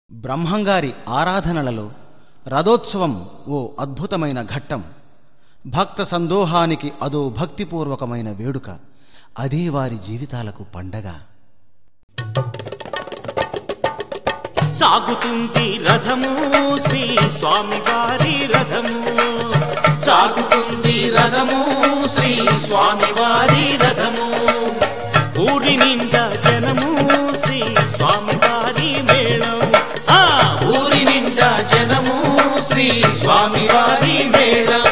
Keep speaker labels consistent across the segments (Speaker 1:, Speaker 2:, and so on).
Speaker 1: బ్రహ్మంగారి ఆరాధనలలో రథోత్సవం ఓ అద్భుతమైన ఘట్టం భక్త సందోహానికి అదో భక్తిపూర్వకమైన వేడుక అదే వారి జీవితాలకు పండగ
Speaker 2: సాగుతుంది రథము శ్రీ స్వామివారి రథము
Speaker 3: సాగుతుంది రథము శ్రీ స్వామివారి రథము
Speaker 2: ఊరి నిండా జనము శ్రీ స్వామివారి మేళం ఆ
Speaker 3: ఊరి నిండా జనము శ్రీ స్వామివారి మేళం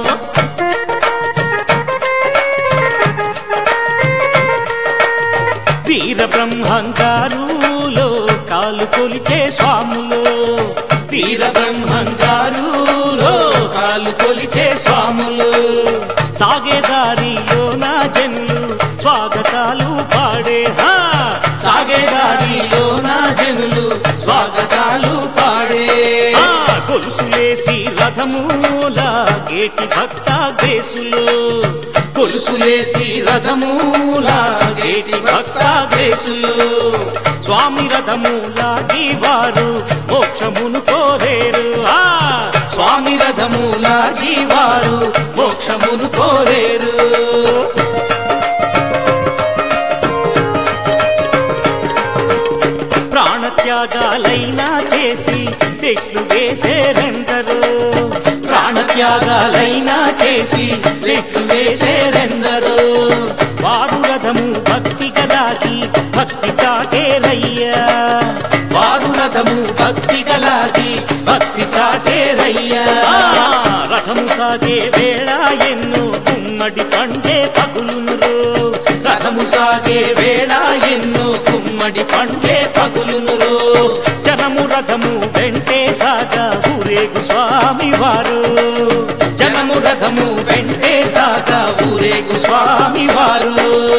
Speaker 2: వీర బ్రహ్మంగారులో కాలు కొలిచే స్వాములు
Speaker 3: వీర బ్రహ్మంగారు లోకాలు కొలిచే స్వాములు
Speaker 2: సాగేదారిలో నా జనులు స్వాగతాలు పాడే హా
Speaker 3: సాగేదారిలో నా జనులు స్వాగతాలు పాడే
Speaker 2: ఆ గొలుసులేసి రథముల గేటి భక్త దేశులు
Speaker 3: గొలుసులేసి రథమూల గేటి భక్త దేశులు
Speaker 2: స్వామి రథములాగి వారు మోక్షమును కోరేరు ఆ
Speaker 3: స్వామి రథముల జీవారు మోక్షమును కోరేరు
Speaker 2: ప్రాణత్యాగాలైనా చేసి తెట్లు వేసేరెందరు
Speaker 3: ప్రాణత్యాగాలైనా చేసి రెట్లు వేసేరెందరో
Speaker 2: వారు రథము భక్తి గలాగి భక్తి చాటేరయ్యా
Speaker 3: వారు రథము భక్తి గలాగి భక్తి చాటేరయ్యా
Speaker 2: ఆ, రథము సాగే వేళ ఎన్నో ఉమ్మడి పండే పగులునురో
Speaker 3: రథము సాగే వేళ ఎన్నో కుమ్మడి పండే పగులునురో
Speaker 2: జనము రథము వెంటే సాగా ఊరేగు స్వామి వారు
Speaker 3: జనము రథము వెంటే సాగా ఊరేగు స్వామి వారు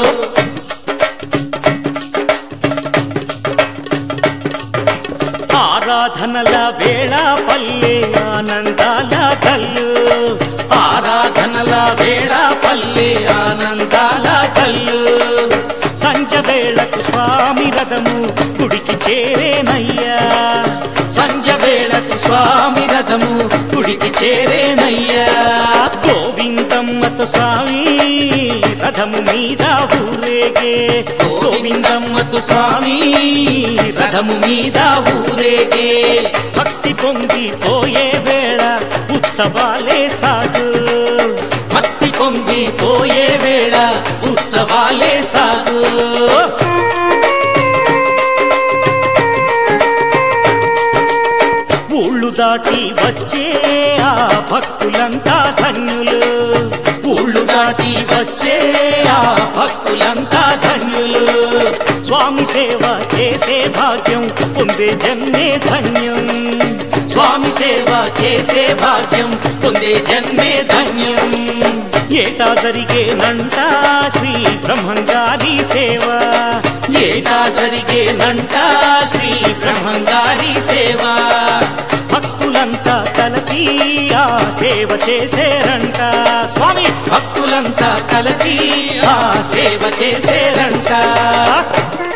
Speaker 2: ఆరాధనల వేళ పల్లె ఆనందాల కల్లు
Speaker 3: ఆరాధనల వేళ పల్లె ఆనందాల చల్లు
Speaker 2: సంజ వేళకు స్వామి రథము గుడికి చేరేనయ్యా
Speaker 3: సంజ వేళకు స్వామి రథము గుడికి చేరేనయ్యా
Speaker 2: గోవిందమ్మతో స్వామి రథము మీద ఊరేగే
Speaker 3: గోవిందమ్మతు స్వామి రథము మీద ఊరేగే
Speaker 2: భక్తి పొంగి పోయే వేళ ఉత్సవాలే సాగు
Speaker 3: భక్తి పొంగి పోయే వేళ ఉత్సవాలే సాగు
Speaker 2: ఊళ్ళు దాటి వచ్చే ఆ భక్తులంతా ధన్యులు
Speaker 3: ఊళ్ళు దాటి వచ్చే ఆ భక్తులంతా ధన్యులు
Speaker 2: స్వామి సేవ చేసే భాగ్యం పొందే జన్మే ధన్యం
Speaker 3: స్వామి సేవ చేసే భాగ్యం పొందే జన్మే ధన్యం
Speaker 2: ఏటా జరిగేనంట శ్రీ బ్రహ్మంగారి సేవ
Speaker 3: ఏటా జరిగేనంట శ్రీ బ్రహ్మంగారి సేవ
Speaker 2: భక్తులంతా కలిసి ఆ సేవ చేసేరంట స్వామి
Speaker 3: భక్తులంతా కలిసి ఆ సేవ చేసేరంట